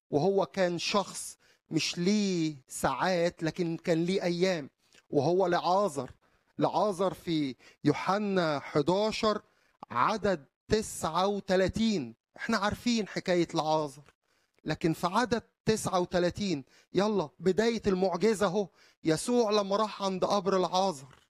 وهو كان شخص مش ليه ساعات لكن كان ليه ايام وهو لعازر لعازر في يوحنا 11 عدد 39 احنا عارفين حكايه لعازر لكن في عدد 39 يلا بدايه المعجزه اهو يسوع لما راح عند قبر العازر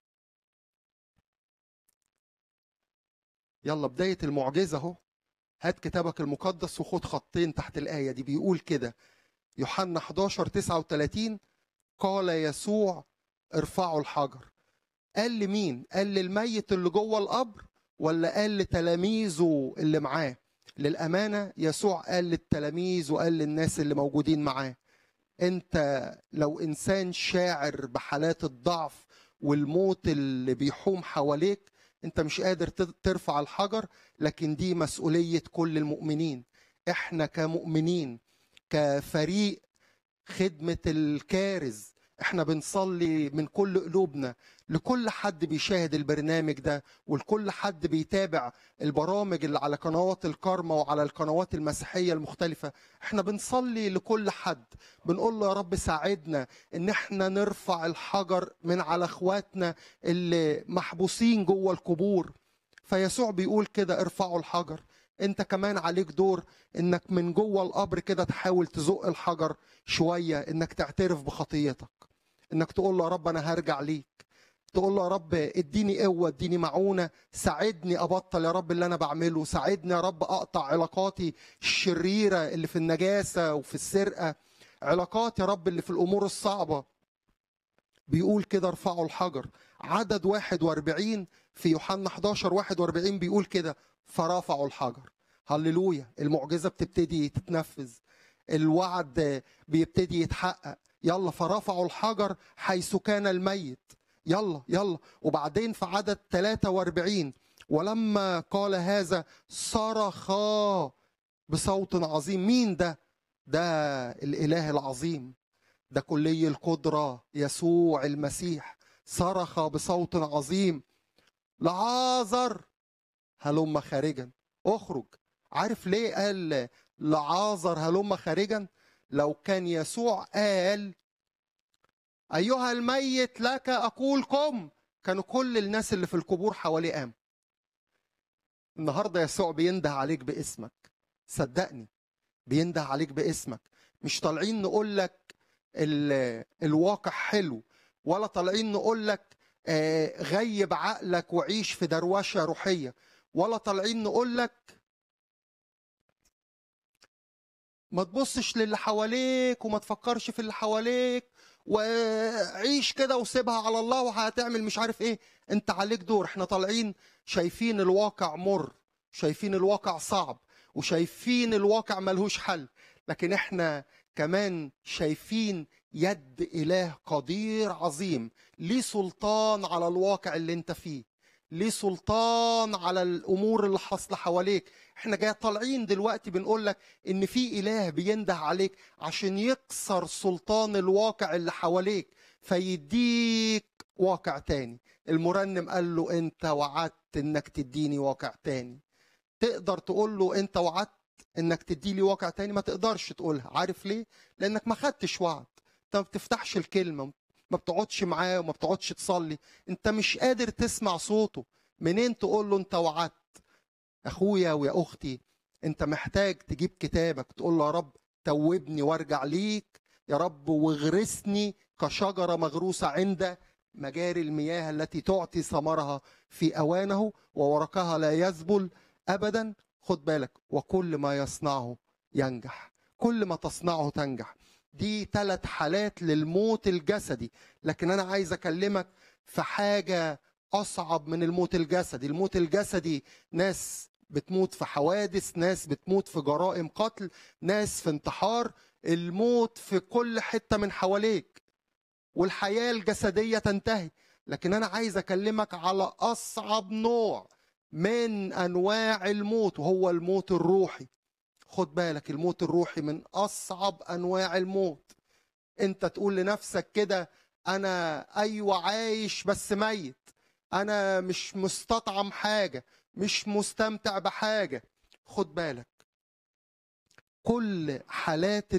يلا بدايه المعجزه اهو هات كتابك المقدس وخد خطين تحت الايه دي بيقول كده يوحنا 11 39 قال يسوع ارفعوا الحجر قال لمين قال للميت اللي جوه القبر ولا قال لتلاميذه اللي معاه للأمانة يسوع قال للتلاميذ وقال للناس اللي موجودين معاه انت لو انسان شاعر بحالات الضعف والموت اللي بيحوم حواليك انت مش قادر ترفع الحجر لكن دي مسؤولية كل المؤمنين احنا كمؤمنين كفريق خدمة الكارز احنا بنصلي من كل قلوبنا لكل حد بيشاهد البرنامج ده ولكل حد بيتابع البرامج اللي على قنوات الكارما وعلى القنوات المسيحيه المختلفه احنا بنصلي لكل حد بنقول له يا رب ساعدنا ان احنا نرفع الحجر من على اخواتنا اللي محبوسين جوه القبور فيسوع بيقول كده ارفعوا الحجر انت كمان عليك دور انك من جوه القبر كده تحاول تزق الحجر شويه انك تعترف بخطيتك انك تقول له يا رب انا هرجع ليك تقول له يا رب اديني قوه اديني معونه ساعدني ابطل يا رب اللي انا بعمله ساعدني يا رب اقطع علاقاتي الشريره اللي في النجاسه وفي السرقه علاقات يا رب اللي في الامور الصعبه بيقول كده ارفعوا الحجر عدد 41 في يوحنا 11 41 بيقول كده فرفعوا الحجر هللويا المعجزه بتبتدي تتنفذ الوعد بيبتدي يتحقق يلا فرفعوا الحجر حيث كان الميت يلا يلا وبعدين في عدد 43 ولما قال هذا صرخا بصوت عظيم مين ده ده الاله العظيم ده كلي القدرة يسوع المسيح صرخ بصوت عظيم لعازر هلم خارجا اخرج عارف ليه قال لعازر هلم خارجا لو كان يسوع قال أيها الميت لك أقول قم كانوا كل الناس اللي في القبور حواليه قام النهاردة يسوع بينده عليك باسمك صدقني بينده عليك باسمك مش طالعين نقول لك الواقع حلو ولا طالعين نقول لك غيب عقلك وعيش في دروشه روحيه ولا طالعين نقول لك ما تبصش للي حواليك وما تفكرش في اللي حواليك وعيش كده وسيبها على الله وهتعمل مش عارف ايه انت عليك دور احنا طالعين شايفين الواقع مر شايفين الواقع صعب وشايفين الواقع ملهوش حل لكن احنا كمان شايفين يد اله قدير عظيم ليه سلطان على الواقع اللي انت فيه ليه سلطان على الامور اللي حاصله حواليك احنا جاي طالعين دلوقتي بنقول لك ان في اله بينده عليك عشان يكسر سلطان الواقع اللي حواليك فيديك واقع تاني المرنم قال له انت وعدت انك تديني واقع تاني تقدر تقول له انت وعدت انك تدي لي واقع تاني ما تقدرش تقولها عارف ليه لانك ما خدتش وعد انت ما بتفتحش الكلمه ما بتقعدش معاه وما بتقعدش تصلي انت مش قادر تسمع صوته منين تقول له انت وعدت اخويا ويا اختي انت محتاج تجيب كتابك تقول له يا رب توبني وارجع ليك يا رب واغرسني كشجره مغروسه عند مجاري المياه التي تعطي ثمرها في اوانه وورقها لا يذبل ابدا خد بالك وكل ما يصنعه ينجح كل ما تصنعه تنجح دي ثلاث حالات للموت الجسدي لكن انا عايز اكلمك في حاجه اصعب من الموت الجسدي الموت الجسدي ناس بتموت في حوادث ناس بتموت في جرائم قتل ناس في انتحار الموت في كل حته من حواليك والحياه الجسديه تنتهي لكن انا عايز اكلمك على اصعب نوع من انواع الموت وهو الموت الروحي خد بالك الموت الروحي من اصعب انواع الموت انت تقول لنفسك كده انا ايوه عايش بس ميت انا مش مستطعم حاجه مش مستمتع بحاجه خد بالك كل حالات